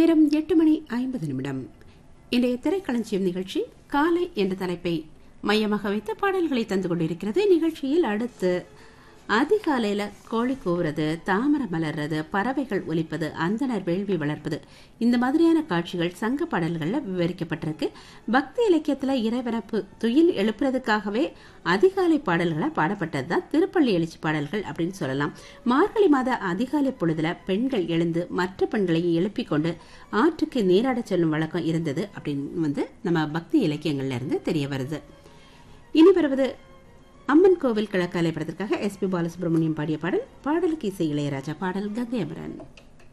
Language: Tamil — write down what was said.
நேரம் எட்டு மணி ஐம்பது நிமிடம் இன்றைய திரைக்களஞ்சியம் நிகழ்ச்சி காலை என்ற தலைப்பை மையமாக வைத்து பாடல்களை தந்து கொண்டிருக்கிறது நிகழ்ச்சியில் அடுத்து அதிகாலையில கோழி கூவுறது தாமரை மலர்றது பறவைகள் ஒலிப்பது அந்தனர் வேள்வி வளர்ப்பது இந்த மாதிரியான காட்சிகள் சங்க பாடல்கள்ல விவரிக்கப்பட்டிருக்கு பக்தி இலக்கியத்துல இறைவனப்பு துயில் எழுப்புறதுக்காகவே அதிகாலை பாடல்களா பாடப்பட்டதுதான் திருப்பள்ளி எழுச்சி பாடல்கள் அப்படின்னு சொல்லலாம் மார்கழி மாத அதிகாலை பொழுதுல பெண்கள் எழுந்து மற்ற பெண்களையும் எழுப்பிக் கொண்டு ஆற்றுக்கு நீராடச் செல்லும் வழக்கம் இருந்தது அப்படின்னு வந்து நம்ம பக்தி இலக்கியங்கள்ல இருந்து தெரிய வருது இனி வருவது அம்மன் கோவில் கிழக்காலை படத்திற்காக எஸ் பி பாலசுப்ரமணியம் பாடிய பாடல் பாடலுக்கு இசை இளையராஜா பாடல் கங்கை அமரன்